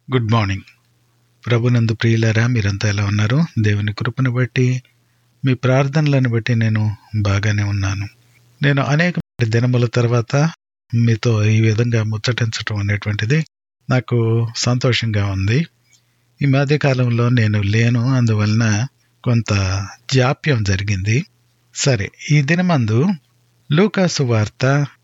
good morning ప్రభునందు ప్రియులారా మీరంతా ఎలా ఉన్నారు దేవుని కృపను బట్టి మీ ప్రార్థనలను బట్టి నేను బాగానే ఉన్నాను నేను అనేక దినముల తర్వాత మీతో ఈ విధంగా ముచ్చటించటం అనేటువంటిది నాకు సంతోషంగా ఉంది ఈ మధ్య కాలంలో నేను లేను అందువలన కొంత జాప్యం జరిగింది సరే ఈ దినమందు లూకాసు వార్త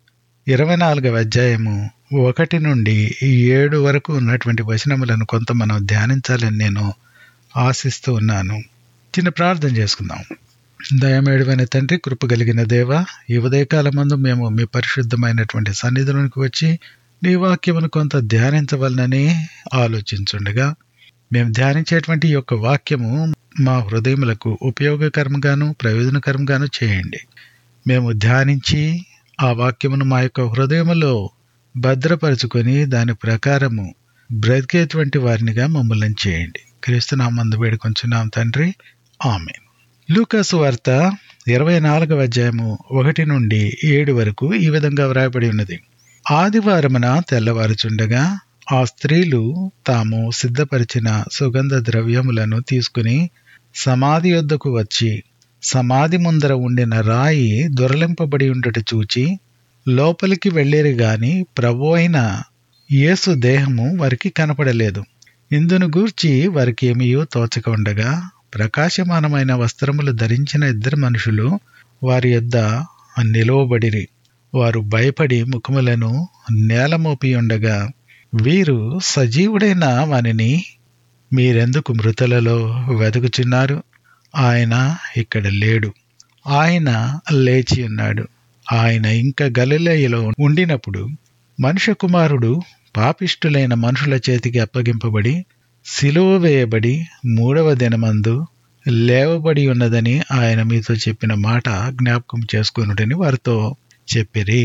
ఇరవై నాలుగవ అధ్యాయము ఒకటి నుండి ఏడు వరకు ఉన్నటువంటి వచనములను కొంత మనం ధ్యానించాలని నేను ఆశిస్తూ ఉన్నాను చిన్న ప్రార్థన చేసుకుందాం దయమేడువైన తండ్రి కృప కలిగిన దేవ ఈ ఉదయకాలమందు మేము మీ పరిశుద్ధమైనటువంటి సన్నిధిలోనికి వచ్చి నీ వాక్యమును కొంత ధ్యానించవలనని ఆలోచించుండగా మేము ధ్యానించేటువంటి ఈ యొక్క వాక్యము మా హృదయములకు ఉపయోగకరంగాను ప్రయోజనకరంగాను చేయండి మేము ధ్యానించి ఆ వాక్యమును మా యొక్క హృదయములో భద్రపరుచుకొని దాని ప్రకారము బ్రతికేటువంటి వారినిగా మమ్మల్ని చేయండి క్రీస్తునామందు వేడుకొంచున్నాం తండ్రి ఆమె లూకాసు వార్త ఇరవై నాలుగవ అధ్యాయము ఒకటి నుండి ఏడు వరకు ఈ విధంగా వ్రాయబడి ఉన్నది ఆదివారమున తెల్లవారుచుండగా ఆ స్త్రీలు తాము సిద్ధపరిచిన సుగంధ ద్రవ్యములను తీసుకుని సమాధి యొద్దకు వచ్చి సమాధి ముందర ఉండిన రాయి దొరలింపబడి ఉండట చూచి లోపలికి వెళ్ళేరు గాని ప్రభు అయిన యేసు దేహము వారికి కనపడలేదు ఇందును గూర్చి వారికి ఏమీయో తోచక ఉండగా ప్రకాశమానమైన వస్త్రములు ధరించిన ఇద్దరు మనుషులు వారి యొద్ద నిలువబడిరి వారు భయపడి ముఖములను నేలమోపి ఉండగా వీరు సజీవుడైన వానిని మీరెందుకు మృతులలో వెతుకుచున్నారు ఆయన ఇక్కడ లేడు ఆయన లేచి ఉన్నాడు ఆయన ఇంకా గలిలయలో ఉండినప్పుడు మనుష్య కుమారుడు పాపిష్టులైన మనుషుల చేతికి అప్పగింపబడి సిలువ వేయబడి మూడవ దినమందు లేవబడి ఉన్నదని ఆయన మీతో చెప్పిన మాట జ్ఞాపకం చేసుకునుడని వారితో చెప్పిరి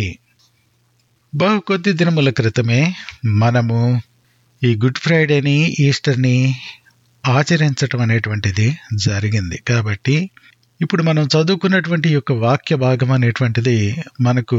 బహు కొద్ది దినముల క్రితమే మనము ఈ గుడ్ ఫ్రైడేని ఈస్టర్ని ఆచరించటం అనేటువంటిది జరిగింది కాబట్టి ఇప్పుడు మనం చదువుకున్నటువంటి యొక్క వాక్య భాగం అనేటువంటిది మనకు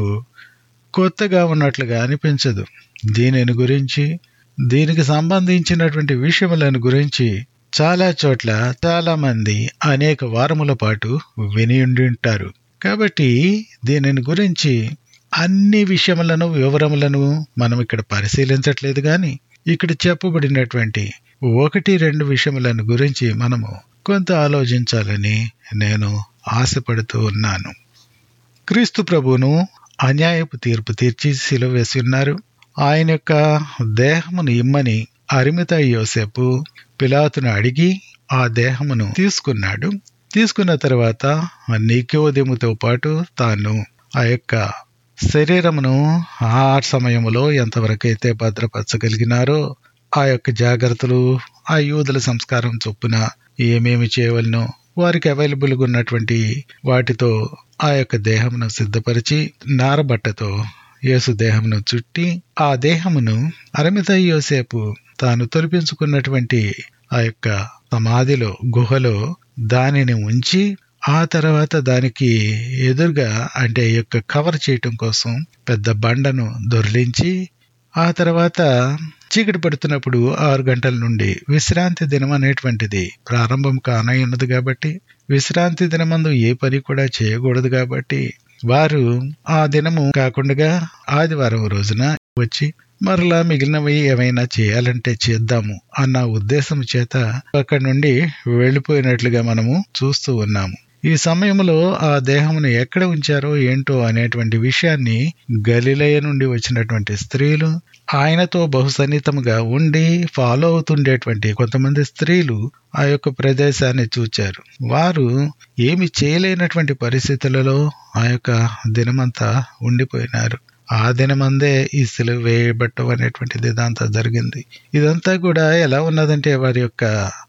కొత్తగా ఉన్నట్లుగా అనిపించదు దీనిని గురించి దీనికి సంబంధించినటువంటి విషయములను గురించి చాలా చోట్ల చాలా మంది అనేక వారముల పాటు విని ఉంటారు కాబట్టి దీనిని గురించి అన్ని విషయములను వివరములను మనం ఇక్కడ పరిశీలించట్లేదు కానీ ఇక్కడ చెప్పబడినటువంటి ఒకటి రెండు విషయములను గురించి మనము కొంత ఆలోచించాలని నేను ఆశపడుతూ ఉన్నాను క్రీస్తు ప్రభువును అన్యాయపు తీర్పు తీర్చి సిలువ వేసి ఉన్నారు ఆయన యొక్క దేహమును ఇమ్మని అరిమిత యోసేపు పిలాతును అడిగి ఆ దేహమును తీసుకున్నాడు తీసుకున్న తర్వాత నీకోదెముతో పాటు తాను ఆ యొక్క శరీరమును ఆ సమయంలో ఎంతవరకైతే భద్రపరచగలిగినారో ఆ యొక్క జాగ్రత్తలు ఆ యూదుల సంస్కారం చొప్పున ఏమేమి చేయవలనో వారికి అవైలబుల్గా ఉన్నటువంటి వాటితో ఆ యొక్క దేహమును సిద్ధపరిచి నారబట్టతో యేసు దేహమును చుట్టి ఆ దేహమును అరమిత యోసేపు తాను తొలిపించుకున్నటువంటి ఆ యొక్క సమాధిలో గుహలో దానిని ఉంచి ఆ తర్వాత దానికి ఎదురుగా అంటే ఈ యొక్క కవర్ చేయటం కోసం పెద్ద బండను దొర్లించి ఆ తర్వాత చీకటి పడుతున్నప్పుడు ఆరు గంటల నుండి విశ్రాంతి దినం అనేటువంటిది ప్రారంభం కానై ఉన్నది కాబట్టి విశ్రాంతి దినమందు ఏ పని కూడా చేయకూడదు కాబట్టి వారు ఆ దినము కాకుండా ఆదివారం రోజున వచ్చి మరలా మిగిలినవి ఏమైనా చేయాలంటే చేద్దాము అన్న ఉద్దేశం చేత అక్కడి నుండి వెళ్ళిపోయినట్లుగా మనము చూస్తూ ఉన్నాము ఈ సమయంలో ఆ దేహమును ఎక్కడ ఉంచారో ఏంటో అనేటువంటి విషయాన్ని గలిలయ నుండి వచ్చినటువంటి స్త్రీలు ఆయనతో బహుసన్నిహితముగా ఉండి ఫాలో అవుతుండేటువంటి కొంతమంది స్త్రీలు ఆ యొక్క ప్రదేశాన్ని చూచారు వారు ఏమి చేయలేనటువంటి పరిస్థితులలో ఆ యొక్క దినమంతా ఉండిపోయినారు ఆ దినమందే ఈ సిలువ వేయబట్టం అనేటువంటిది ఇదంతా జరిగింది ఇదంతా కూడా ఎలా ఉన్నదంటే వారి యొక్క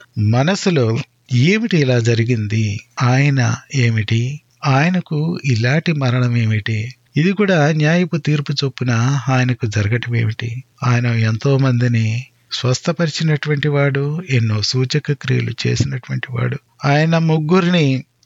మనసులో ఏమిటి ఇలా జరిగింది ఆయన ఏమిటి ఆయనకు ఇలాంటి మరణం ఏమిటి ఇది కూడా న్యాయపు తీర్పు చొప్పున ఆయనకు జరగటం ఏమిటి ఆయన ఎంతో మందిని స్వస్థపరిచినటువంటి వాడు ఎన్నో సూచక క్రియలు చేసినటువంటి వాడు ఆయన ముగ్గురిని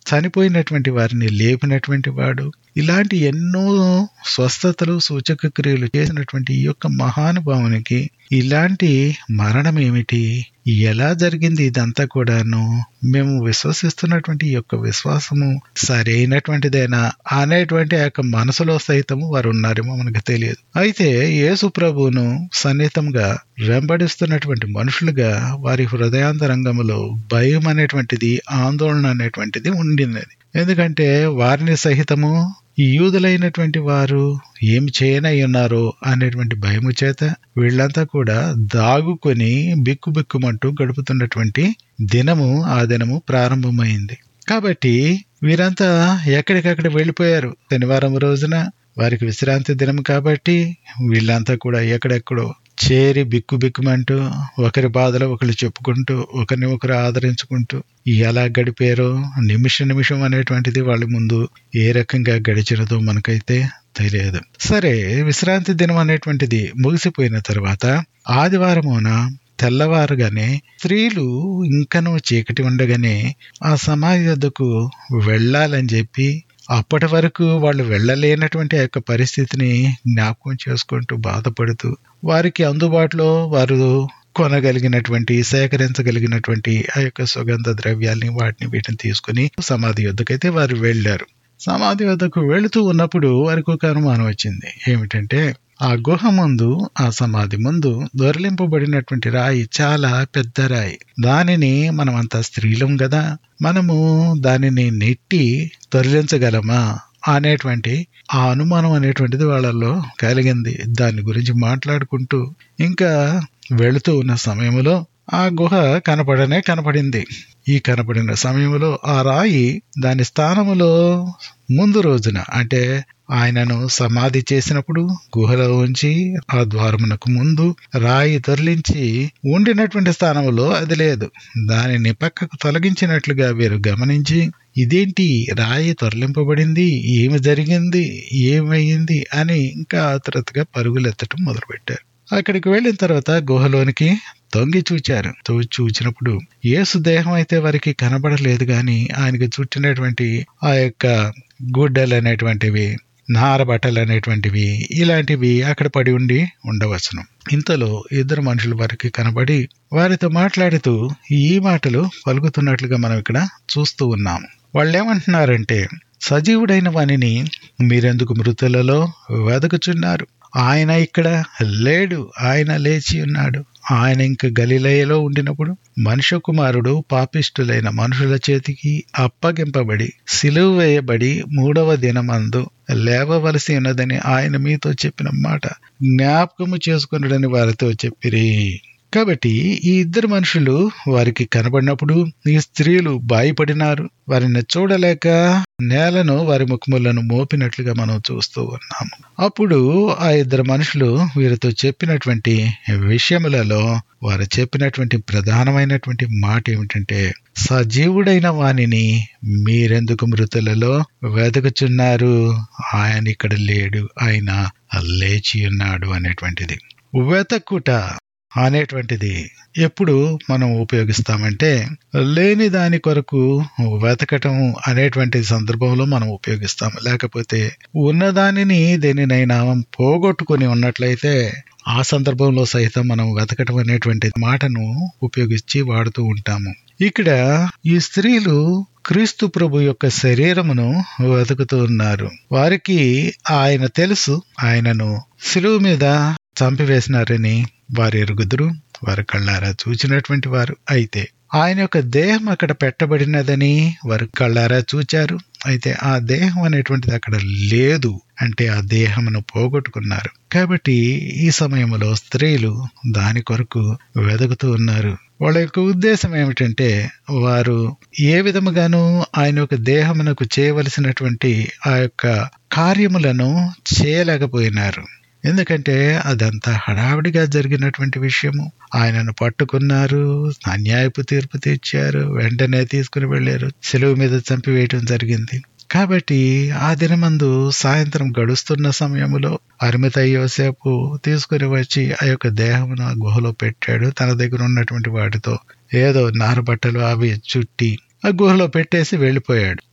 చనిపోయినటువంటి వారిని లేపినటువంటి వాడు ఇలాంటి ఎన్నో స్వస్థతలు సూచక క్రియలు చేసినటువంటి ఈ యొక్క మహానుభావునికి ఇలాంటి మరణం ఏమిటి ఎలా జరిగింది ఇదంతా కూడాను మేము విశ్వసిస్తున్నటువంటి ఈ యొక్క విశ్వాసము సరైనటువంటిదేనా అనేటువంటి ఆ యొక్క మనసులో సైతము వారు ఉన్నారేమో మనకు తెలియదు అయితే యేసు ప్రభువును సన్నిహితంగా వెంబడిస్తున్నటువంటి మనుషులుగా వారి హృదయాంతరంగములో భయం అనేటువంటిది ఆందోళన అనేటువంటిది ఉండింది ఎందుకంటే వారిని సహితము ఈ యూదులైనటువంటి వారు ఏమి చేయనై ఉన్నారో అనేటువంటి భయము చేత వీళ్ళంతా కూడా దాగుకొని బిక్కు బిక్కుమంటూ గడుపుతున్నటువంటి దినము ఆ దినము ప్రారంభమైంది కాబట్టి వీరంతా ఎక్కడికక్కడ వెళ్ళిపోయారు శనివారం రోజున వారికి విశ్రాంతి దినం కాబట్టి వీళ్ళంతా కూడా ఎక్కడెక్కడో చేరి బిక్కు బిక్కుమంటూ ఒకరి బాధలు ఒకరు చెప్పుకుంటూ ఒకరిని ఒకరు ఆదరించుకుంటూ ఎలా గడిపారో నిమిష నిమిషం అనేటువంటిది వాళ్ళ ముందు ఏ రకంగా గడిచినదో మనకైతే తెలియదు సరే విశ్రాంతి దినం అనేటువంటిది ముగిసిపోయిన తర్వాత ఆదివారమున తెల్లవారుగానే స్త్రీలు ఇంకనూ చీకటి ఉండగానే ఆ సమాధి వద్దకు వెళ్ళాలని చెప్పి అప్పటి వరకు వాళ్ళు వెళ్ళలేనటువంటి ఆ యొక్క పరిస్థితిని జ్ఞాపకం చేసుకుంటూ బాధపడుతూ వారికి అందుబాటులో వారు కొనగలిగినటువంటి సేకరించగలిగినటువంటి ఆ యొక్క సుగంధ ద్రవ్యాల్ని వాటిని వీటిని తీసుకుని సమాధి యొద్దకైతే వారు వెళ్ళారు సమాధి వద్దకు వెళుతూ ఉన్నప్పుడు వారికి ఒక అనుమానం వచ్చింది ఏమిటంటే ఆ గుహ ముందు ఆ సమాధి ముందు దొరలింపబడినటువంటి రాయి చాలా పెద్ద రాయి దానిని మనమంతా స్త్రీలం కదా మనము దానిని నెట్టి తొలగించగలమా అనేటువంటి ఆ అనుమానం అనేటువంటిది వాళ్ళల్లో కలిగింది దాని గురించి మాట్లాడుకుంటూ ఇంకా వెళుతూ ఉన్న సమయంలో ఆ గుహ కనపడనే కనపడింది ఈ కనపడిన సమయంలో ఆ రాయి దాని స్థానములో ముందు రోజున అంటే ఆయనను సమాధి చేసినప్పుడు గుహలో ఉంచి ఆ ద్వారమునకు ముందు రాయి తొరలించి ఉండినటువంటి స్థానంలో అది లేదు దానిని పక్కకు తొలగించినట్లుగా వీరు గమనించి ఇదేంటి రాయి తొరలింపబడింది ఏమి జరిగింది ఏమైంది అని ఇంకా ఆతురతగా పరుగులెత్తటం మొదలుపెట్టారు అక్కడికి వెళ్ళిన తర్వాత గుహలోనికి తొంగి చూచారు చూచినప్పుడు యేసు దేహం అయితే వారికి కనబడలేదు గాని ఆయనకి చుట్టినటువంటి ఆ యొక్క గుడ్డలు అనేటువంటివి నార బట్టలు అనేటువంటివి ఇలాంటివి అక్కడ పడి ఉండి ఉండవచ్చును ఇంతలో ఇద్దరు మనుషులు వారికి కనబడి వారితో మాట్లాడుతూ ఈ మాటలు పలుకుతున్నట్లుగా మనం ఇక్కడ చూస్తూ ఉన్నాము వాళ్ళు ఏమంటున్నారంటే సజీవుడైన వానిని మీరెందుకు మృతులలో వెదకుచున్నారు ఆయన ఇక్కడ లేడు ఆయన లేచి ఉన్నాడు ఆయన ఇంక గలిలయలో ఉండినప్పుడు మనుష్య కుమారుడు పాపిష్టులైన మనుషుల చేతికి అప్పగింపబడి సిలువ వేయబడి మూడవ దినమందు లేవవలసి ఉన్నదని ఆయన మీతో చెప్పిన మాట జ్ఞాపకము చేసుకున్నాడని వారితో చెప్పిరి కాబట్టి ఈ ఇద్దరు మనుషులు వారికి కనబడినప్పుడు ఈ స్త్రీలు భయపడినారు వారిని చూడలేక నేలను వారి ముఖములను మోపినట్లుగా మనం చూస్తూ ఉన్నాము అప్పుడు ఆ ఇద్దరు మనుషులు వీరితో చెప్పినటువంటి విషయములలో వారు చెప్పినటువంటి ప్రధానమైనటువంటి మాట ఏమిటంటే సజీవుడైన వానిని మీరెందుకు మృతులలో వెతకుచున్నారు ఆయన ఇక్కడ లేడు ఆయన లేచి ఉన్నాడు అనేటువంటిది వెతకుట అనేటువంటిది ఎప్పుడు మనం ఉపయోగిస్తామంటే లేని దాని కొరకు వెతకటం అనేటువంటి సందర్భంలో మనం ఉపయోగిస్తాం లేకపోతే ఉన్నదానిని దేనినైనా పోగొట్టుకుని ఉన్నట్లయితే ఆ సందర్భంలో సైతం మనం వెతకటం అనేటువంటి మాటను ఉపయోగించి వాడుతూ ఉంటాము ఇక్కడ ఈ స్త్రీలు క్రీస్తు ప్రభు యొక్క శరీరమును వెతుకుతూ ఉన్నారు వారికి ఆయన తెలుసు ఆయనను సిలువు మీద చంపివేసినారని వారు ఎరుగుదురు వారు కళ్ళారా చూచినటువంటి వారు అయితే ఆయన యొక్క దేహం అక్కడ పెట్టబడినదని వారు కళ్ళారా చూచారు అయితే ఆ దేహం అనేటువంటిది అక్కడ లేదు అంటే ఆ దేహమును పోగొట్టుకున్నారు కాబట్టి ఈ సమయంలో స్త్రీలు దాని కొరకు వెతుకుతూ ఉన్నారు వాళ్ళ యొక్క ఉద్దేశం ఏమిటంటే వారు ఏ విధముగాను ఆయన యొక్క దేహమునకు చేయవలసినటువంటి ఆ యొక్క కార్యములను చేయలేకపోయినారు ఎందుకంటే అదంతా హడావిడిగా జరిగినటువంటి విషయము ఆయనను పట్టుకున్నారు అన్యాయపు తీర్పు తీర్చారు వెంటనే తీసుకుని వెళ్ళారు సెలవు మీద చంపివేయటం జరిగింది కాబట్టి ఆ దినమందు సాయంత్రం గడుస్తున్న సమయంలో అరిమిత యోసేపు తీసుకుని వచ్చి ఆ యొక్క దేహమును గుహలో పెట్టాడు తన దగ్గర ఉన్నటువంటి వాటితో ఏదో నారబట్టలు అవి చుట్టి ఆ గుహలో పెట్టేసి వెళ్ళిపోయాడు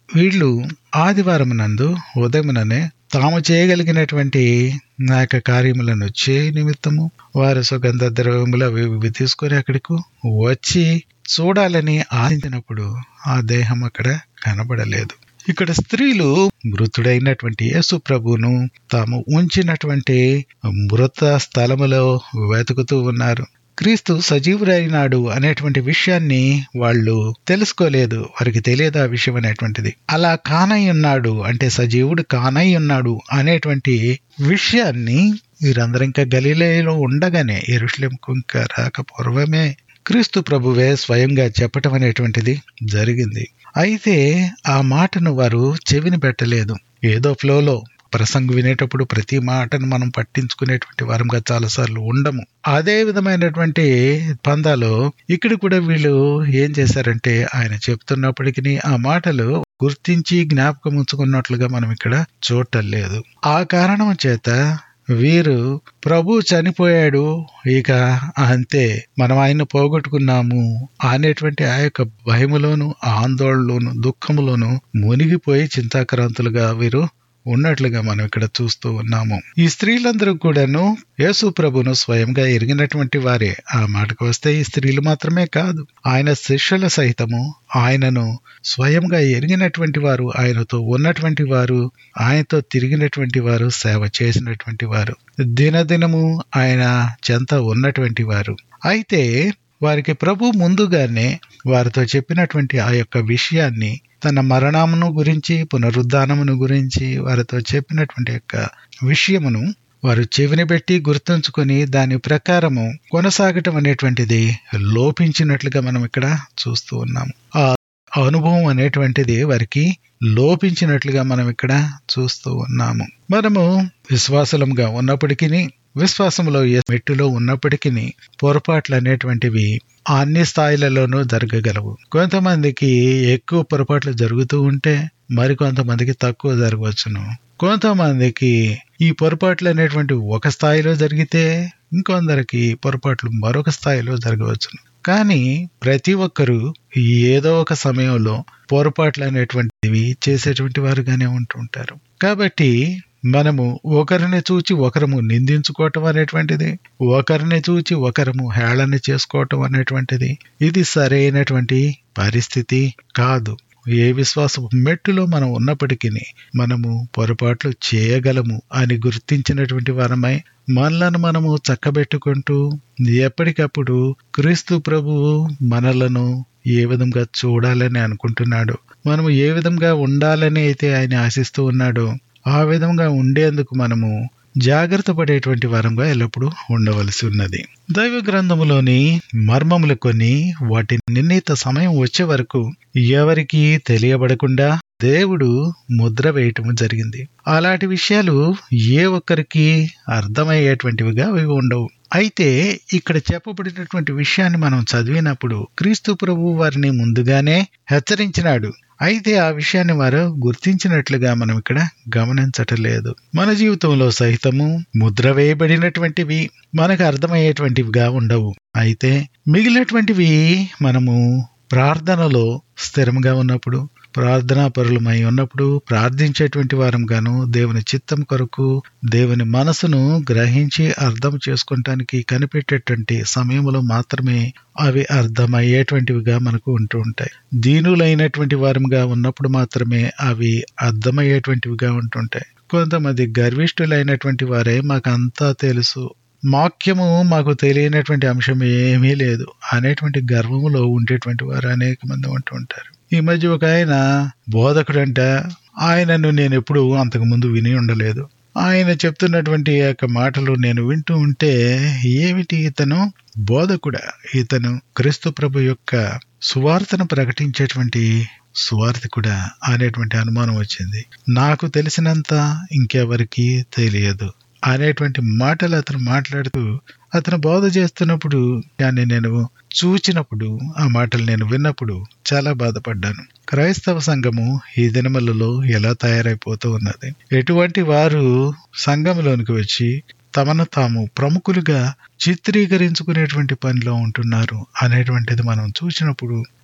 వీళ్ళు ఆదివారం నందు ఉదయముననే తాము చేయగలిగినటువంటి నా యొక్క కార్యములను చే నిమిత్తము వారు సుగంధ ద్రవ్యములు అవి ఇవి తీసుకొని అక్కడికి వచ్చి చూడాలని ఆశించినప్పుడు ఆ దేహం అక్కడ కనబడలేదు ఇక్కడ స్త్రీలు మృతుడైనటువంటి యేసు ప్రభువును తాము ఉంచినటువంటి మృత స్థలములో వెతుకుతూ ఉన్నారు క్రీస్తు సజీవుడైనాడు అనేటువంటి విషయాన్ని వాళ్ళు తెలుసుకోలేదు వారికి తెలియదు ఆ విషయం అనేటువంటిది అలా కానై ఉన్నాడు అంటే సజీవుడు కానై ఉన్నాడు అనేటువంటి విషయాన్ని వీరందరూ ఇంకా గలీలలో ఉండగానే ఎరుషులేంకు ఇంకా రాక పూర్వమే క్రీస్తు ప్రభువే స్వయంగా చెప్పటం అనేటువంటిది జరిగింది అయితే ఆ మాటను వారు చెవిని పెట్టలేదు ఏదో ఫ్లోలో ప్రసంగం వినేటప్పుడు ప్రతి మాటను మనం పట్టించుకునేటువంటి వారంగా చాలాసార్లు ఉండము అదే విధమైనటువంటి పందాలో ఇక్కడ కూడా వీళ్ళు ఏం చేశారంటే ఆయన చెప్తున్నప్పటికీ ఆ మాటలు గుర్తించి జ్ఞాపకం ఉంచుకున్నట్లుగా మనం ఇక్కడ చూడటం లేదు ఆ కారణం చేత వీరు ప్రభు చనిపోయాడు ఇక అంతే మనం ఆయన పోగొట్టుకున్నాము అనేటువంటి ఆ యొక్క భయములోను ఆందోళనలోను దుఃఖములోను మునిగిపోయి చింతాక్రాంతులుగా వీరు ఉన్నట్లుగా మనం ఇక్కడ చూస్తూ ఉన్నాము ఈ స్త్రీలందరూ కూడాను యేసు ప్రభును స్వయంగా ఎరిగినటువంటి వారే ఆ మాటకు వస్తే ఈ స్త్రీలు మాత్రమే కాదు ఆయన శిష్యుల సహితము ఆయనను స్వయంగా ఎరిగినటువంటి వారు ఆయనతో ఉన్నటువంటి వారు ఆయనతో తిరిగినటువంటి వారు సేవ చేసినటువంటి వారు దినదినము ఆయన చెంత ఉన్నటువంటి వారు అయితే వారికి ప్రభు ముందుగానే వారితో చెప్పినటువంటి ఆ యొక్క విషయాన్ని తన మరణమును గురించి పునరుద్ధానమును గురించి వారితో చెప్పినటువంటి యొక్క విషయమును వారు చెవిని పెట్టి గుర్తుంచుకొని దాని ప్రకారము కొనసాగటం అనేటువంటిది లోపించినట్లుగా మనం ఇక్కడ చూస్తూ ఉన్నాము ఆ అనుభవం అనేటువంటిది వారికి లోపించినట్లుగా మనం ఇక్కడ చూస్తూ ఉన్నాము మనము విశ్వాసలంగా ఉన్నప్పటికీ విశ్వాసంలో మెట్టులో ఉన్నప్పటికీ పొరపాట్లు అనేటువంటివి అన్ని స్థాయిలలోనూ జరగగలవు కొంతమందికి ఎక్కువ పొరపాట్లు జరుగుతూ ఉంటే మరికొంతమందికి తక్కువ జరగవచ్చును కొంతమందికి ఈ పొరపాట్లు అనేటువంటి ఒక స్థాయిలో జరిగితే ఇంకొందరికి పొరపాట్లు మరొక స్థాయిలో జరగవచ్చును కానీ ప్రతి ఒక్కరూ ఏదో ఒక సమయంలో పొరపాట్లు అనేటువంటివి చేసేటువంటి వారుగానే ఉంటుంటారు కాబట్టి మనము ఒకరిని చూచి ఒకరము నిందించుకోవటం అనేటువంటిది ఒకరిని చూచి ఒకరము హేళన చేసుకోవటం అనేటువంటిది ఇది సరైనటువంటి పరిస్థితి కాదు ఏ విశ్వాసపు మెట్టులో మనం ఉన్నప్పటికీ మనము పొరపాట్లు చేయగలము అని గుర్తించినటువంటి వారమై మనలను మనము చక్కబెట్టుకుంటూ ఎప్పటికప్పుడు క్రీస్తు ప్రభువు మనలను ఏ విధంగా చూడాలని అనుకుంటున్నాడు మనము ఏ విధంగా ఉండాలని అయితే ఆయన ఆశిస్తూ ఉన్నాడో ఆ విధంగా ఉండేందుకు మనము జాగ్రత్త పడేటువంటి వారంగా ఎల్లప్పుడూ ఉండవలసి ఉన్నది దైవ గ్రంథములోని మర్మములు కొన్ని వాటి నిర్ణీత సమయం వచ్చే వరకు ఎవరికి తెలియబడకుండా దేవుడు ముద్ర వేయటం జరిగింది అలాంటి విషయాలు ఏ ఒక్కరికి అర్థమయ్యేటువంటివిగా అవి ఉండవు అయితే ఇక్కడ చెప్పబడినటువంటి విషయాన్ని మనం చదివినప్పుడు క్రీస్తు ప్రభు వారిని ముందుగానే హెచ్చరించినాడు అయితే ఆ విషయాన్ని వారు గుర్తించినట్లుగా మనం ఇక్కడ గమనించటలేదు మన జీవితంలో సహితము ముద్ర వేయబడినటువంటివి మనకు అర్థమయ్యేటువంటివిగా ఉండవు అయితే మిగిలినటువంటివి మనము ప్రార్థనలో స్థిరంగా ఉన్నప్పుడు ప్రార్థనా పరులమై ఉన్నప్పుడు ప్రార్థించేటువంటి వారం గాను దేవుని చిత్తం కొరకు దేవుని మనసును గ్రహించి అర్థం చేసుకుంటానికి కనిపెట్టేటువంటి సమయంలో మాత్రమే అవి అర్థమయ్యేటువంటివిగా మనకు ఉంటూ ఉంటాయి దీనులైనటువంటి వారంగా ఉన్నప్పుడు మాత్రమే అవి అర్థమయ్యేటువంటివిగా ఉంటుంటాయి కొంతమంది గర్విష్ఠులైనటువంటి వారే మాకు అంతా తెలుసు మాక్యము మాకు తెలియనటువంటి అంశం ఏమీ లేదు అనేటువంటి గర్వములో ఉండేటువంటి వారు అనేక మంది ఉంటూ ఉంటారు ఈ మధ్య ఒక ఆయన బోధకుడంట ఆయనను నేను ఎప్పుడు అంతకు ముందు విని ఉండలేదు ఆయన చెప్తున్నటువంటి యొక్క మాటలు నేను వింటూ ఉంటే ఏమిటి ఇతను బోధకుడా ఇతను క్రీస్తు ప్రభు యొక్క సువార్తను ప్రకటించేటువంటి సువార్థికుడా అనేటువంటి అనుమానం వచ్చింది నాకు తెలిసినంత ఇంకెవరికి తెలియదు అనేటువంటి మాటలు అతను మాట్లాడుతూ అతను బోధ చేస్తున్నప్పుడు దాన్ని నేను చూచినప్పుడు ఆ మాటలు నేను విన్నప్పుడు చాలా బాధపడ్డాను క్రైస్తవ సంఘము ఈ దినములలో ఎలా తయారైపోతూ ఉన్నది ఎటువంటి వారు సంఘంలోనికి వచ్చి తమను తాము ప్రముఖులుగా చిత్రీకరించుకునేటువంటి పనిలో ఉంటున్నారు అనేటువంటిది మనం చూసినప్పుడు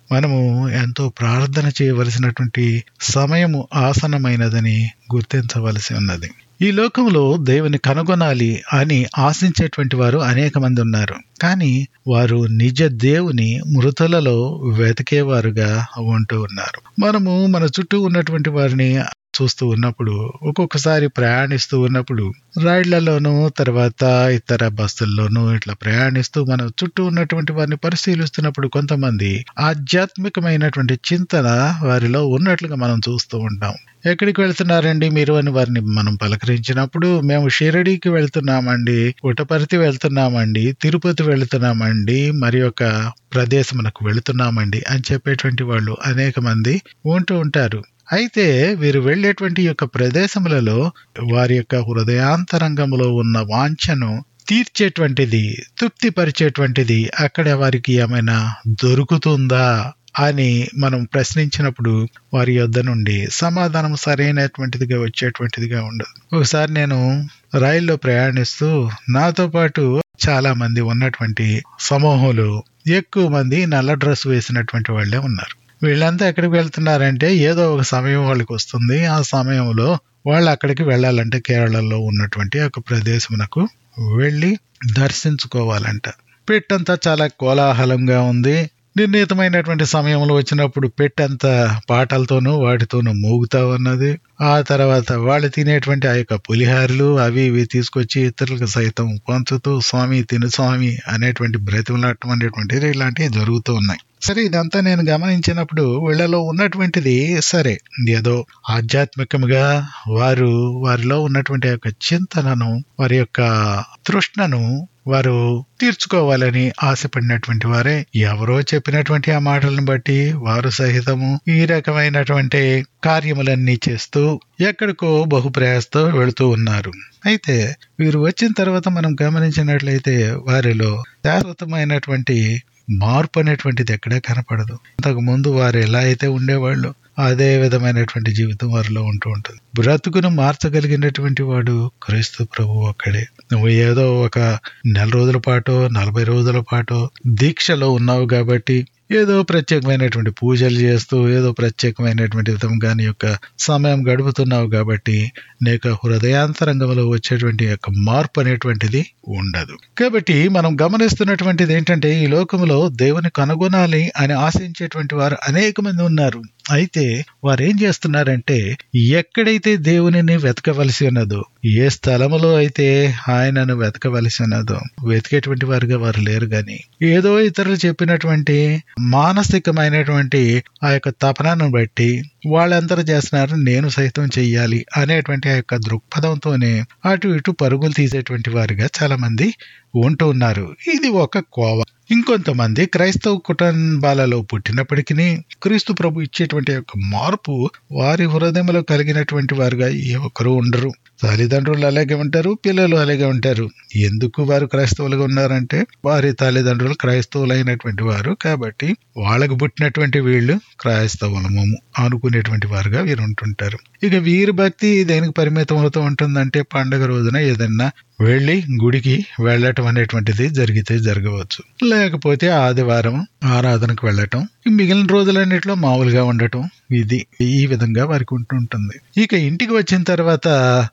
మనము ఎంతో ప్రార్థన చేయవలసినటువంటి సమయము ఆసనమైనదని గుర్తించవలసి ఉన్నది ఈ లోకంలో దేవుని కనుగొనాలి అని ఆశించేటువంటి వారు అనేక మంది ఉన్నారు కానీ వారు నిజ దేవుని మృతులలో వెతికేవారుగా ఉంటూ ఉన్నారు మనము మన చుట్టూ ఉన్నటువంటి వారిని చూస్తూ ఉన్నప్పుడు ఒక్కొక్కసారి ప్రయాణిస్తూ ఉన్నప్పుడు రైళ్లలోనూ తర్వాత ఇతర బస్సుల్లోనూ ఇట్లా ప్రయాణిస్తూ మన చుట్టూ ఉన్నటువంటి వారిని పరిశీలిస్తున్నప్పుడు కొంతమంది ఆధ్యాత్మికమైనటువంటి చింతన వారిలో ఉన్నట్లుగా మనం చూస్తూ ఉంటాం ఎక్కడికి వెళ్తున్నారండి మీరు అని వారిని మనం పలకరించినప్పుడు మేము షిరడీకి వెళ్తున్నామండి పుట్టపర్తి వెళ్తున్నామండి తిరుపతి వెళ్తున్నామండి మరి ఒక ప్రదేశమునకు వెళుతున్నామండి అని చెప్పేటువంటి వాళ్ళు అనేక మంది ఉంటూ ఉంటారు అయితే వీరు వెళ్ళేటువంటి యొక్క ప్రదేశములలో వారి యొక్క హృదయాంతరంగంలో ఉన్న వాంఛను తీర్చేటువంటిది తృప్తిపరిచేటువంటిది అక్కడ వారికి ఏమైనా దొరుకుతుందా అని మనం ప్రశ్నించినప్పుడు వారి యొద్ద నుండి సమాధానం సరైనటువంటిదిగా వచ్చేటువంటిదిగా ఉండదు ఒకసారి నేను రైల్లో ప్రయాణిస్తూ నాతో పాటు చాలా మంది ఉన్నటువంటి సమూహంలో ఎక్కువ మంది నల్ల డ్రెస్ వేసినటువంటి వాళ్ళే ఉన్నారు వీళ్ళంతా ఎక్కడికి వెళ్తున్నారంటే ఏదో ఒక సమయం వాళ్ళకి వస్తుంది ఆ సమయంలో వాళ్ళు అక్కడికి వెళ్ళాలంటే కేరళలో ఉన్నటువంటి ఒక ప్రదేశమునకు వెళ్ళి దర్శించుకోవాలంట పెట్టంతా చాలా కోలాహలంగా ఉంది నిర్ణీతమైనటువంటి సమయంలో వచ్చినప్పుడు పెట్టంత పాటలతోనూ వాటితోనూ మోగుతా ఉన్నది ఆ తర్వాత వాళ్ళు తినేటువంటి ఆ యొక్క పులిహారులు అవి ఇవి తీసుకొచ్చి ఇతరులకు సైతం పంచుతూ స్వామి తిను స్వామి అనేటువంటి బ్రతిమలాటం అనేటువంటిది ఇలాంటివి జరుగుతూ ఉన్నాయి సరే ఇదంతా నేను గమనించినప్పుడు వీళ్ళలో ఉన్నటువంటిది సరే ఏదో ఆధ్యాత్మికంగా వారు వారిలో ఉన్నటువంటి యొక్క చింతనను వారి యొక్క తృష్ణను వారు తీర్చుకోవాలని ఆశపడినటువంటి వారే ఎవరో చెప్పినటువంటి ఆ మాటలను బట్టి వారు సహితము ఈ రకమైనటువంటి కార్యములన్నీ చేస్తూ ఎక్కడికో బహుప్రయాసతో వెళుతూ ఉన్నారు అయితే వీరు వచ్చిన తర్వాత మనం గమనించినట్లయితే వారిలో శాశ్వతమైనటువంటి మార్పు అనేటువంటిది ఎక్కడా కనపడదు అంతకు ముందు వారు ఎలా అయితే ఉండేవాళ్ళు అదే విధమైనటువంటి జీవితం వారిలో ఉంటూ ఉంటుంది బ్రతుకును మార్చగలిగినటువంటి వాడు క్రీస్తు ప్రభు ఒక్కడే నువ్వు ఏదో ఒక నెల రోజుల పాటు నలభై రోజుల పాటు దీక్షలో ఉన్నావు కాబట్టి ఏదో ప్రత్యేకమైనటువంటి పూజలు చేస్తూ ఏదో ప్రత్యేకమైనటువంటి విధంగా నీ యొక్క సమయం గడుపుతున్నావు కాబట్టి నీకు హృదయాంతరంగంలో వచ్చేటువంటి యొక్క మార్పు అనేటువంటిది ఉండదు కాబట్టి మనం గమనిస్తున్నటువంటిది ఏంటంటే ఈ లోకంలో దేవుని కనుగొనాలి అని ఆశించేటువంటి వారు అనేక మంది ఉన్నారు అయితే వారు ఏం చేస్తున్నారంటే ఎక్కడైతే దేవునిని వెతకవలసి ఉన్నదో ఏ స్థలములో అయితే ఆయనను వెతకవలసి ఉన్నదో వెతికేటువంటి వారుగా వారు లేరు గాని ఏదో ఇతరులు చెప్పినటువంటి మానసికమైనటువంటి ఆ యొక్క తపనను బట్టి వాళ్ళందరూ చేస్తున్నారు నేను సైతం చెయ్యాలి అనేటువంటి ఆ యొక్క దృక్పథంతోనే అటు ఇటు పరుగులు తీసేటువంటి వారుగా చాలా మంది ఉంటూ ఉన్నారు ఇది ఒక కోవ ఇంకొంతమంది క్రైస్తవ కుటుంబాలలో పుట్టినప్పటికీ క్రీస్తు ప్రభు ఇచ్చేటువంటి యొక్క మార్పు వారి హృదయంలో కలిగినటువంటి వారుగా ఏ ఒక్కరు ఉండరు తల్లిదండ్రులు అలాగే ఉంటారు పిల్లలు అలాగే ఉంటారు ఎందుకు వారు క్రైస్తవులుగా ఉన్నారంటే వారి తల్లిదండ్రులు క్రైస్తవులైనటువంటి వారు కాబట్టి వాళ్ళకు పుట్టినటువంటి వీళ్ళు క్రైస్తవులము అనుకునేటువంటి వారుగా వీరు ఉంటుంటారు ఇక వీరి భక్తి దేనికి పరిమితం అవుతూ ఉంటుందంటే పండగ రోజున ఏదన్నా వెళ్ళి గుడికి వెళ్ళటం అనేటువంటిది జరిగితే జరగవచ్చు లేకపోతే ఆదివారం ఆరాధనకు వెళ్ళటం మిగిలిన రోజులన్నిట్లో మామూలుగా ఉండటం ఇది ఈ విధంగా వారికి ఉంటుంటుంది ఇక ఇంటికి వచ్చిన తర్వాత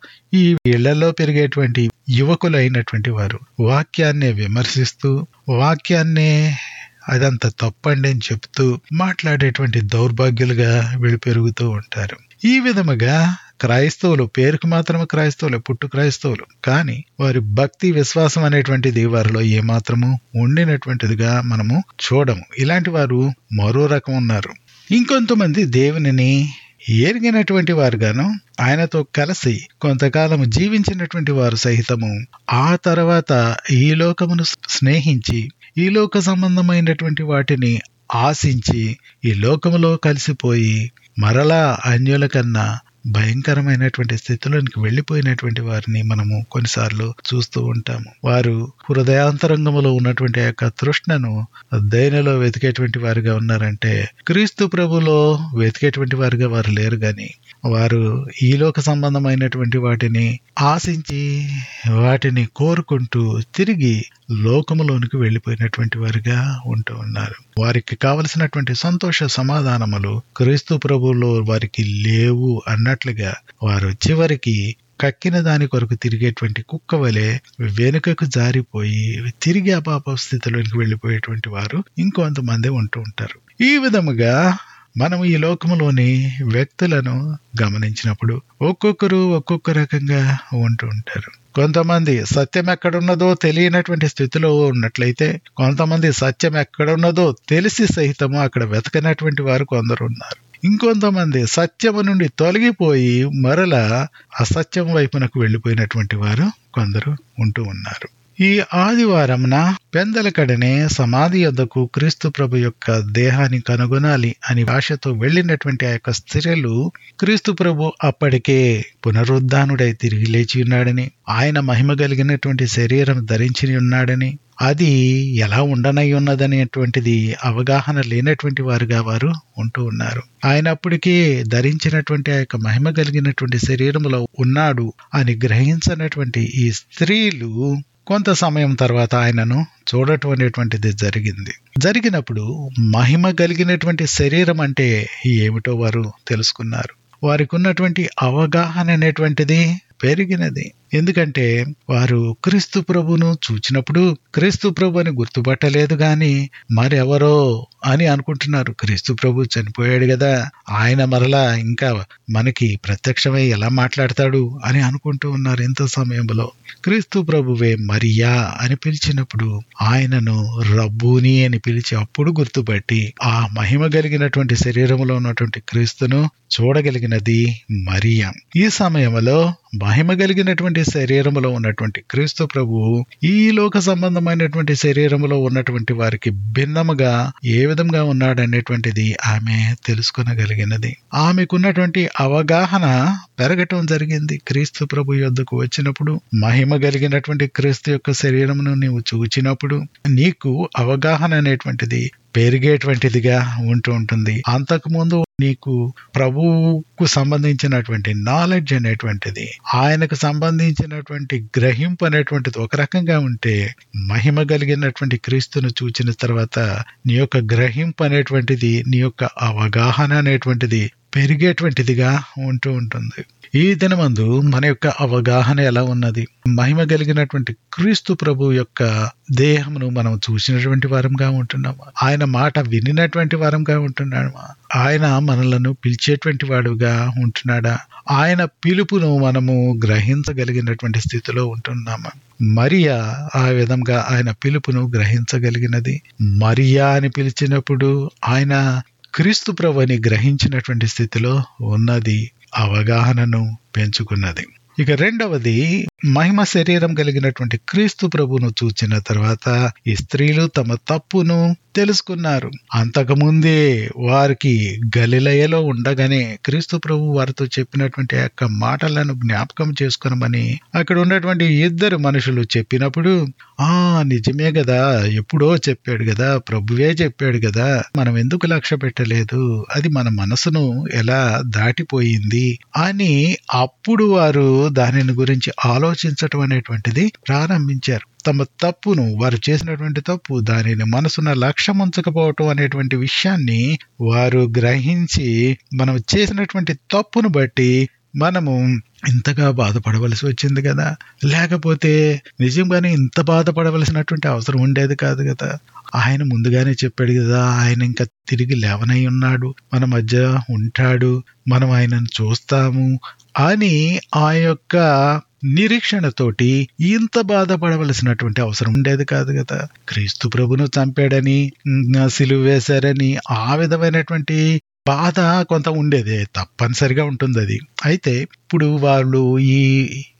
ఈ ఇళ్లలో పెరిగేటువంటి యువకులు అయినటువంటి వారు వాక్యాన్ని విమర్శిస్తూ వాక్యాన్ని అదంతా తప్పండి అని చెప్తూ మాట్లాడేటువంటి దౌర్భాగ్యులుగా వీళ్ళు పెరుగుతూ ఉంటారు ఈ విధముగా క్రైస్తవులు పేరుకు మాత్రమే క్రైస్తవులు పుట్టు క్రైస్తవులు కానీ వారి భక్తి విశ్వాసం అనేటువంటిది వారిలో ఏమాత్రము ఉండినటువంటిదిగా మనము చూడము ఇలాంటి వారు మరో రకం ఉన్నారు ఇంకొంతమంది దేవునిని ఎరిగినటువంటి వారుగాను ఆయనతో కలిసి కొంతకాలం జీవించినటువంటి వారు సహితము ఆ తర్వాత ఈ లోకమును స్నేహించి ఈ లోక సంబంధమైనటువంటి వాటిని ఆశించి ఈ లోకములో కలిసిపోయి మరలా అన్యుల కన్నా భయంకరమైనటువంటి స్థితిలోనికి వెళ్లిపోయినటువంటి వారిని మనము కొన్నిసార్లు చూస్తూ ఉంటాము వారు హృదయాంతరంగములో ఉన్నటువంటి ఆ యొక్క తృష్ణను దైనలో వెతికేటువంటి వారుగా ఉన్నారంటే క్రీస్తు ప్రభులో వెతికేటువంటి వారుగా వారు లేరు గాని వారు ఈ లోక సంబంధమైనటువంటి వాటిని ఆశించి వాటిని కోరుకుంటూ తిరిగి లోకములోనికి వెళ్లిపోయినటువంటి వారుగా ఉంటూ ఉన్నారు వారికి కావలసినటువంటి సంతోష సమాధానములు క్రీస్తు ప్రభువులో వారికి లేవు అన్నట్లుగా వారు చివరికి కక్కిన దాని కొరకు తిరిగేటువంటి కుక్క వలె వెనుకకు జారిపోయి తిరిగి అపాప స్థితిలోనికి వెళ్లిపోయేటువంటి వారు ఇంకొంతమంది ఉంటూ ఉంటారు ఈ విధముగా మనం ఈ లోకములోని వ్యక్తులను గమనించినప్పుడు ఒక్కొక్కరు ఒక్కొక్క రకంగా ఉంటూ ఉంటారు కొంతమంది సత్యం ఎక్కడున్నదో తెలియనటువంటి స్థితిలో ఉన్నట్లయితే కొంతమంది సత్యం ఎక్కడున్నదో తెలిసి సహితము అక్కడ వెతకనటువంటి వారు కొందరు ఉన్నారు ఇంకొంతమంది సత్యము నుండి తొలగిపోయి మరలా అసత్యం వైపునకు వెళ్ళిపోయినటువంటి వారు కొందరు ఉంటూ ఉన్నారు ఈ ఆదివారంన పెందలకడనే సమాధి యొద్దకు క్రీస్తు ప్రభు యొక్క దేహాన్ని కనుగొనాలి అని ఆశతో వెళ్ళినటువంటి ఆ యొక్క స్త్రీలు క్రీస్తు ప్రభు అప్పటికే పునరుద్ధానుడై తిరిగి లేచి ఉన్నాడని ఆయన మహిమ కలిగినటువంటి శరీరం ధరించి ఉన్నాడని అది ఎలా ఉండనై ఉన్నదనేటువంటిది అవగాహన లేనటువంటి వారుగా వారు ఉంటూ ఉన్నారు ఆయన అప్పటికే ధరించినటువంటి ఆ యొక్క మహిమ కలిగినటువంటి శరీరంలో ఉన్నాడు అని గ్రహించినటువంటి ఈ స్త్రీలు కొంత సమయం తర్వాత ఆయనను చూడటం అనేటువంటిది జరిగింది జరిగినప్పుడు మహిమ కలిగినటువంటి శరీరం అంటే ఏమిటో వారు తెలుసుకున్నారు వారికి ఉన్నటువంటి అవగాహన అనేటువంటిది పెరిగినది ఎందుకంటే వారు క్రీస్తు ప్రభును చూచినప్పుడు క్రీస్తు ప్రభు అని గుర్తుపట్టలేదు గాని మరెవరో అని అనుకుంటున్నారు క్రీస్తు ప్రభు చనిపోయాడు కదా ఆయన మరలా ఇంకా మనకి ప్రత్యక్షమై ఎలా మాట్లాడతాడు అని అనుకుంటూ ఉన్నారు ఇంత సమయంలో క్రీస్తు ప్రభువే మరియా అని పిలిచినప్పుడు ఆయనను రబ్బూని అని పిలిచి అప్పుడు గుర్తుపట్టి ఆ మహిమ కలిగినటువంటి శరీరంలో ఉన్నటువంటి క్రీస్తును చూడగలిగినది మరియా ఈ సమయంలో మహిమ కలిగినటువంటి శరీరములో ఉన్నటువంటి క్రీస్తు ప్రభు ఈ లోక సంబంధమైనటువంటి శరీరములో ఉన్నటువంటి వారికి భిన్నముగా ఏ విధంగా ఉన్నాడనేటువంటిది ఆమె తెలుసుకొనగలిగినది ఆమెకున్నటువంటి అవగాహన పెరగటం జరిగింది క్రీస్తు ప్రభు యొద్దకు వచ్చినప్పుడు మహిమ కలిగినటువంటి క్రీస్తు యొక్క శరీరమును నీవు చూచినప్పుడు నీకు అవగాహన అనేటువంటిది పెరిగేటువంటిదిగా ఉంటూ ఉంటుంది అంతకుముందు నీకు ప్రభువుకు సంబంధించినటువంటి నాలెడ్జ్ అనేటువంటిది ఆయనకు సంబంధించినటువంటి గ్రహింపు అనేటువంటిది ఒక రకంగా ఉంటే మహిమ కలిగినటువంటి క్రీస్తును చూచిన తర్వాత నీ యొక్క గ్రహింపు అనేటువంటిది నీ యొక్క అవగాహన అనేటువంటిది పెరిగేటువంటిదిగా ఉంటూ ఉంటుంది ఈ దినమందు మన యొక్క అవగాహన ఎలా ఉన్నది మహిమ కలిగినటువంటి క్రీస్తు ప్రభు యొక్క దేహమును మనం చూసినటువంటి వారంగా ఉంటున్నాము ఆయన మాట వినినటువంటి వారంగా ఉంటున్నామా ఆయన మనలను పిలిచేటువంటి వాడుగా ఉంటున్నాడా ఆయన పిలుపును మనము గ్రహించగలిగినటువంటి స్థితిలో ఉంటున్నామా మరియా ఆ విధంగా ఆయన పిలుపును గ్రహించగలిగినది మరియా అని పిలిచినప్పుడు ఆయన క్రీస్తు ప్రభుని గ్రహించినటువంటి స్థితిలో ఉన్నది అవగాహనను పెంచుకున్నది ఇక రెండవది మహిమ శరీరం కలిగినటువంటి క్రీస్తు ప్రభును చూచిన తర్వాత ఈ స్త్రీలు తమ తప్పును తెలుసుకున్నారు అంతకుముందే వారికి గలిలయలో ఉండగానే క్రీస్తు ప్రభు వారితో చెప్పినటువంటి ఆ యొక్క మాటలను జ్ఞాపకం చేసుకునమని అక్కడ ఉన్నటువంటి ఇద్దరు మనుషులు చెప్పినప్పుడు ఆ నిజమే కదా ఎప్పుడో చెప్పాడు కదా ప్రభువే చెప్పాడు కదా మనం ఎందుకు లక్ష్య పెట్టలేదు అది మన మనసును ఎలా దాటిపోయింది అని అప్పుడు వారు దానిని గురించి ఆలోచించటం అనేటువంటిది ప్రారంభించారు తమ తప్పును వారు చేసినటువంటి తప్పు దానిని మనసున లక్ష్యం ఉంచకపోవటం అనేటువంటి విషయాన్ని వారు గ్రహించి మనం చేసినటువంటి తప్పును బట్టి మనము ఇంతగా బాధపడవలసి వచ్చింది కదా లేకపోతే నిజంగానే ఇంత బాధపడవలసినటువంటి అవసరం ఉండేది కాదు కదా ఆయన ముందుగానే చెప్పాడు కదా ఆయన ఇంకా తిరిగి లేవనై ఉన్నాడు మన మధ్య ఉంటాడు మనం ఆయనను చూస్తాము అని ఆ యొక్క నిరీక్షణతోటి ఇంత బాధపడవలసినటువంటి అవసరం ఉండేది కాదు కదా క్రీస్తు ప్రభును చంపాడని సిలువ వేశారని ఆ విధమైనటువంటి బాధ కొంత ఉండేది తప్పనిసరిగా ఉంటుంది అది అయితే ఇప్పుడు వాళ్ళు ఈ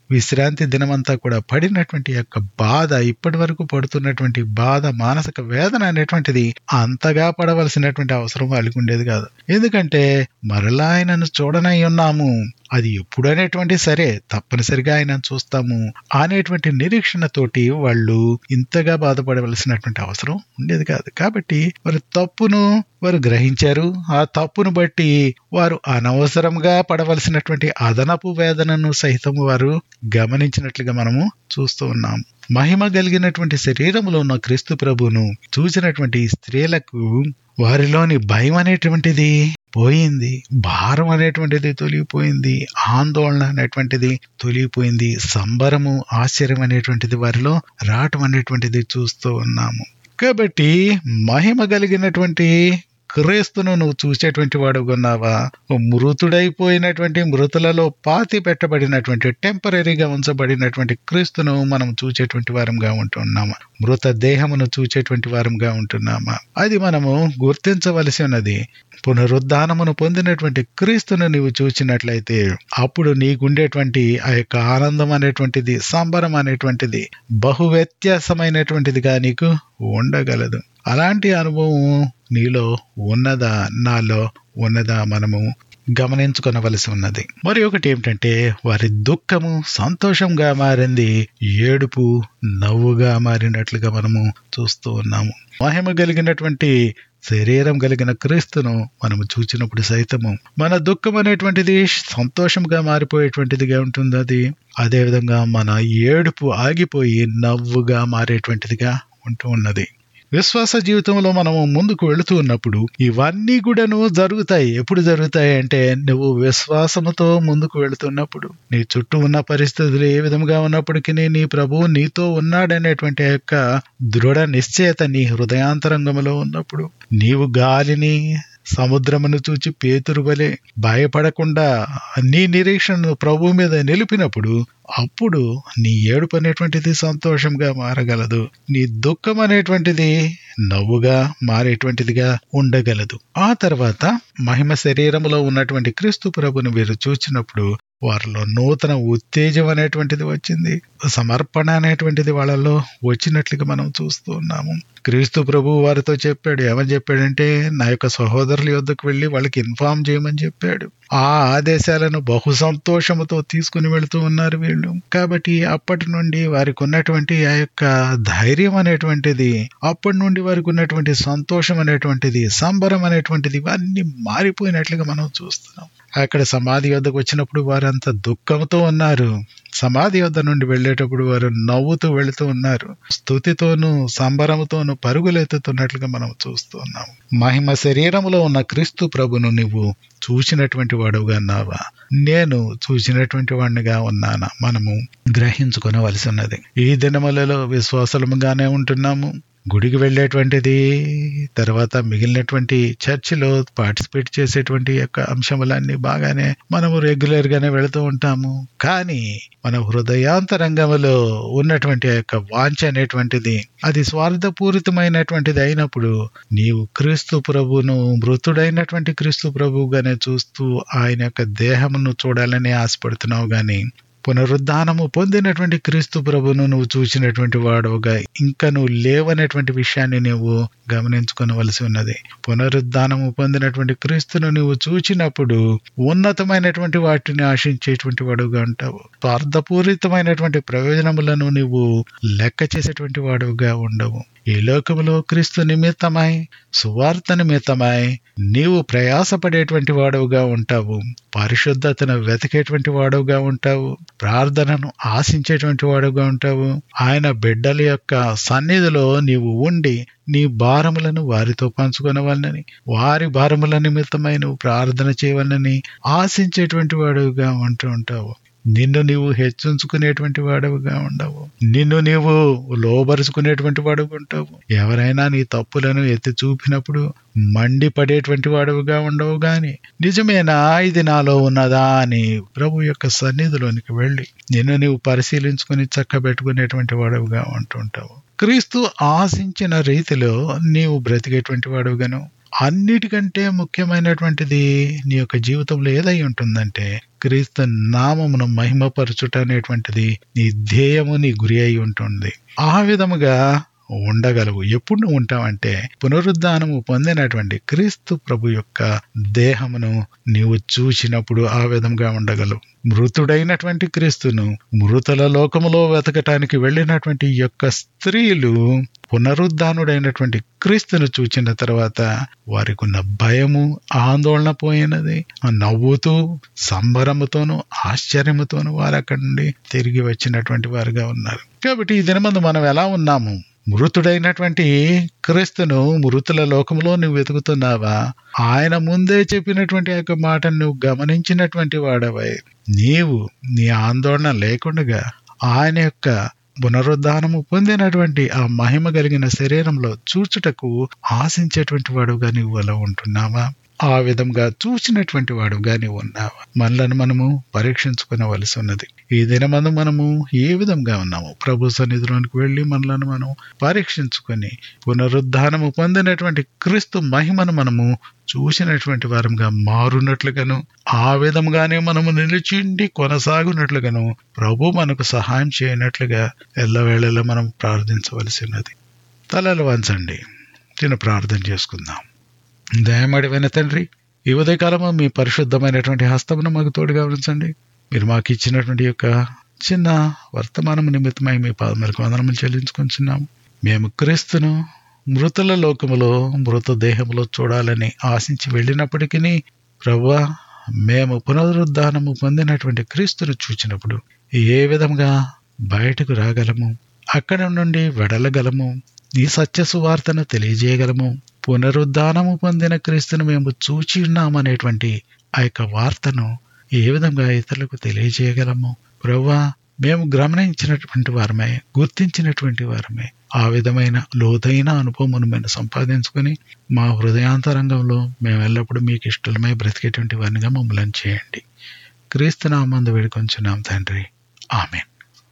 విశ్రాంతి దినమంతా కూడా పడినటువంటి యొక్క బాధ ఇప్పటి వరకు పడుతున్నటువంటి బాధ మానసిక వేదన అనేటువంటిది అంతగా పడవలసినటువంటి అవసరం వాళ్ళకి ఉండేది కాదు ఎందుకంటే మరలా ఆయనను చూడనై ఉన్నాము అది ఎప్పుడు అనేటువంటి సరే తప్పనిసరిగా ఆయన చూస్తాము అనేటువంటి నిరీక్షణతోటి వాళ్ళు ఇంతగా బాధపడవలసినటువంటి అవసరం ఉండేది కాదు కాబట్టి వారి తప్పును వారు గ్రహించారు ఆ తప్పును బట్టి వారు అనవసరంగా పడవలసినటువంటి అదనపు వేదనను సహితం వారు గమనించినట్లుగా మనము చూస్తూ ఉన్నాం మహిమ కలిగినటువంటి శరీరంలో ఉన్న క్రీస్తు ప్రభును చూసినటువంటి స్త్రీలకు వారిలోని భయం అనేటువంటిది పోయింది భారం అనేటువంటిది తొలగిపోయింది ఆందోళన అనేటువంటిది తొలగిపోయింది సంబరము ఆశ్చర్యం అనేటువంటిది వారిలో రావటం అనేటువంటిది చూస్తూ ఉన్నాము కాబట్టి మహిమ కలిగినటువంటి క్రీస్తును నువ్వు చూసేటువంటి వాడు ఉన్నావా మృతుడైపోయినటువంటి మృతులలో పాతి పెట్టబడినటువంటి టెంపరీగా ఉంచబడినటువంటి క్రీస్తును మనం చూసేటువంటి వారంగా ఉంటున్నామా మృత దేహమును చూచేటువంటి వారంగా ఉంటున్నామా అది మనము గుర్తించవలసి ఉన్నది పునరుద్ధానమును పొందినటువంటి క్రీస్తును నీవు చూచినట్లయితే అప్పుడు నీకుండేటువంటి ఆ యొక్క ఆనందం అనేటువంటిది సంబరం అనేటువంటిది బహు వ్యత్యాసమైనటువంటిదిగా నీకు ఉండగలదు అలాంటి అనుభవం నీలో ఉన్నదా నాలో ఉన్నదా మనము గమనించుకొనవలసి ఉన్నది మరి ఒకటి ఏమిటంటే వారి దుఃఖము సంతోషంగా మారింది ఏడుపు నవ్వుగా మారినట్లుగా మనము చూస్తూ ఉన్నాము మహిమ కలిగినటువంటి శరీరం కలిగిన క్రీస్తును మనము చూచినప్పుడు సైతము మన దుఃఖం అనేటువంటిది సంతోషంగా మారిపోయేటువంటిదిగా ఉంటుంది అది అదేవిధంగా మన ఏడుపు ఆగిపోయి నవ్వుగా మారేటువంటిదిగా ఉంటూ ఉన్నది విశ్వాస జీవితంలో మనము ముందుకు వెళుతూ ఉన్నప్పుడు ఇవన్నీ కూడాను జరుగుతాయి ఎప్పుడు జరుగుతాయి అంటే నువ్వు విశ్వాసముతో ముందుకు వెళుతున్నప్పుడు నీ చుట్టూ ఉన్న పరిస్థితులు ఏ విధంగా ఉన్నప్పటికీ నీ ప్రభువు నీతో ఉన్నాడనేటువంటి యొక్క దృఢ నిశ్చయత నీ హృదయాంతరంగంలో ఉన్నప్పుడు నీవు గాలిని సముద్రమును చూచి పేతురు వలె భయపడకుండా నీ నిరీక్షణను ప్రభు మీద నిలిపినప్పుడు అప్పుడు నీ ఏడుపు అనేటువంటిది సంతోషంగా మారగలదు నీ దుఃఖం అనేటువంటిది నవ్వుగా మారేటువంటిదిగా ఉండగలదు ఆ తర్వాత మహిమ శరీరములో ఉన్నటువంటి క్రీస్తు ప్రభును వీరు చూచినప్పుడు వారిలో నూతన ఉత్తేజం అనేటువంటిది వచ్చింది సమర్పణ అనేటువంటిది వాళ్ళలో వచ్చినట్లుగా మనం చూస్తూ ఉన్నాము క్రీస్తు ప్రభు వారితో చెప్పాడు ఏమని చెప్పాడంటే నా యొక్క సహోదరుల యొద్దకు వెళ్ళి వాళ్ళకి ఇన్ఫార్మ్ చేయమని చెప్పాడు ఆ ఆదేశాలను బహు సంతోషముతో తీసుకుని వెళుతూ ఉన్నారు వీళ్ళు కాబట్టి అప్పటి నుండి వారికి ఉన్నటువంటి ఆ యొక్క ధైర్యం అనేటువంటిది అప్పటి నుండి వారికి ఉన్నటువంటి సంతోషం అనేటువంటిది సంబరం అనేటువంటిది ఇవన్నీ మారిపోయినట్లుగా మనం చూస్తున్నాం అక్కడ సమాధి వద్దకు వచ్చినప్పుడు వారంతా దుఃఖంతో ఉన్నారు సమాధి వద్ద నుండి వెళ్ళేటప్పుడు వారు నవ్వుతూ వెళుతూ ఉన్నారు స్థుతితోనూ సంబరముతోనూ పరుగులెత్తుతున్నట్లుగా మనం చూస్తూ ఉన్నాం మహిమ శరీరములో ఉన్న క్రీస్తు ప్రభును నువ్వు చూసినటువంటి వాడుగా ఉన్నావా నేను చూసినటువంటి వాడినిగా ఉన్నానా మనము గ్రహించుకొనవలసి ఉన్నది ఈ దినములలో విశ్వాసముగానే ఉంటున్నాము గుడికి వెళ్ళేటువంటిది తర్వాత మిగిలినటువంటి చర్చిలో పార్టిసిపేట్ చేసేటువంటి యొక్క అంశములన్నీ బాగానే మనము రెగ్యులర్ గానే వెళుతూ ఉంటాము కానీ మన హృదయాంతరంగంలో ఉన్నటువంటి ఆ యొక్క వాంఛ అనేటువంటిది అది స్వార్థపూరితమైనటువంటిది అయినప్పుడు నీవు క్రీస్తు ప్రభును మృతుడైనటువంటి క్రీస్తు ప్రభువుగానే చూస్తూ ఆయన యొక్క దేహమును చూడాలని ఆశపడుతున్నావు గాని పునరుద్ధానము పొందినటువంటి క్రీస్తు ప్రభును నువ్వు చూసినటువంటి వాడుగా ఇంకా నువ్వు లేవనేటువంటి విషయాన్ని నువ్వు గమనించుకోవలసి ఉన్నది పునరుద్ధానము పొందినటువంటి క్రీస్తును నువ్వు చూచినప్పుడు ఉన్నతమైనటువంటి వాటిని ఆశించేటువంటి వాడుగా ఉంటావు స్వార్థపూరితమైనటువంటి ప్రయోజనములను నువ్వు లెక్క చేసేటువంటి వాడుగా ఉండవు ఈ లోకములో క్రీస్తు నిమిత్తమై సువార్త నిమిత్తమై నీవు ప్రయాసపడేటువంటి వాడుగా ఉంటావు పరిశుద్ధతను వెతికేటువంటి వాడుగా ఉంటావు ప్రార్థనను ఆశించేటువంటి వాడుగా ఉంటావు ఆయన బిడ్డల యొక్క సన్నిధిలో నీవు ఉండి నీ భారములను వారితో పంచుకొనవలనని వారి భారముల నిమిత్తమై నువ్వు ప్రార్థన చేయవలనని ఆశించేటువంటి వాడుగా ఉంటూ ఉంటావు నిన్ను నీవు హెచ్చించుకునేటువంటి వాడుగా ఉండవు నిన్ను నీవు లోబరుచుకునేటువంటి వాడుగా ఉంటావు ఎవరైనా నీ తప్పులను ఎత్తి చూపినప్పుడు మండిపడేటువంటి వాడుగా ఉండవు గాని నిజమేనా ఇది నాలో ఉన్నదా అని ప్రభు యొక్క సన్నిధిలోనికి వెళ్ళి నిన్ను నీవు పరిశీలించుకుని చక్కబెట్టుకునేటువంటి వాడుగా ఉంటుంటావు క్రీస్తు ఆశించిన రీతిలో నీవు బ్రతికేటువంటి వాడుగాను అన్నిటికంటే ముఖ్యమైనటువంటిది నీ యొక్క జీవితంలో ఏదై ఉంటుందంటే క్రీస్తు నామమును మహిమపరచుట అనేటువంటిది నీ ధ్యేయము నీ గురి అయి ఉంటుంది ఆ విధముగా ఉండగలవు ఎప్పుడు నువ్వు ఉంటావంటే పునరుద్ధానము పొందినటువంటి క్రీస్తు ప్రభు యొక్క దేహమును నీవు చూసినప్పుడు ఆ విధంగా ఉండగలవు మృతుడైనటువంటి క్రీస్తును మృతుల లోకములో వెతకటానికి వెళ్ళినటువంటి ఈ యొక్క స్త్రీలు పునరుద్ధానుడైనటువంటి క్రీస్తును చూచిన తర్వాత వారికి ఉన్న భయము ఆందోళన పోయినది ఆ నవ్వుతూ సంబరముతోనూ ఆశ్చర్యముతోనూ వారు అక్కడి నుండి తిరిగి వచ్చినటువంటి వారుగా ఉన్నారు కాబట్టి ఈ దినమందు మనం ఎలా ఉన్నాము మృతుడైనటువంటి క్రీస్తును మృతుల లోకంలో నువ్వు వెతుకుతున్నావా ఆయన ముందే చెప్పినటువంటి ఆ యొక్క మాటను నువ్వు గమనించినటువంటి వాడవై నీవు నీ ఆందోళన లేకుండా ఆయన యొక్క పునరుద్ధానము పొందినటువంటి ఆ మహిమ కలిగిన శరీరంలో చూచుటకు ఆశించేటువంటి వాడుగా నీవు అలా ఉంటున్నావా ఆ విధంగా చూసినటువంటి వాడుగా నీవు ఉన్నావా మనలను మనము పరీక్షించుకునవలసి ఉన్నది ఈ దినమందు మనము ఏ విధంగా ఉన్నాము ప్రభు సన్నిధిలోనికి వెళ్ళి మనలను మనం పరీక్షించుకొని పునరుద్ధానము పొందినటువంటి క్రీస్తు మహిమను మనము చూసినటువంటి వారంగా మారునట్లుగాను ఆ విధంగానే మనము నిలిచిండి కొనసాగునట్లుగాను ప్రభు మనకు సహాయం చేయనట్లుగా ఎల్లవేళలా మనం ప్రార్థించవలసి ఉన్నది తలలు వంచండి నేను ప్రార్థన చేసుకుందాం దయమడివైన తండ్రి ఈ ఉదయకాలము మీ పరిశుద్ధమైనటువంటి హస్తమును మాకు తోడుగా ఉంచండి మీరు మాకు ఇచ్చినటువంటి యొక్క చిన్న వర్తమానము నిమిత్తమై మీ పాదములకు వందనములు చెల్లించుకుంటున్నాము మేము క్రీస్తును మృతుల లోకములో మృత దేహములో చూడాలని ఆశించి వెళ్ళినప్పటికీ ప్రవ్వా మేము పునరుద్ధానము పొందినటువంటి క్రీస్తును చూచినప్పుడు ఏ విధంగా బయటకు రాగలము అక్కడ నుండి వెడలగలము ఈ సత్య సువార్తను తెలియజేయగలము పునరుద్ధానము పొందిన క్రీస్తును మేము చూచి ఉన్నామనేటువంటి ఆ యొక్క వార్తను ఏ విధంగా ఇతరులకు తెలియజేయగలము ప్రవ్వా మేము గమనించినటువంటి వారమే గుర్తించినటువంటి వారమే ఆ విధమైన లోతైన అనుభవమును మేము సంపాదించుకొని మా హృదయాంతరంగంలో మేము ఎల్లప్పుడూ మీకు ఇష్టలమై బ్రతికేటువంటి వారినిగా మమ్మల్ని చేయండి క్రీస్తు నామందు వేడుకొంచున్నాం తండ్రి ఆమెన్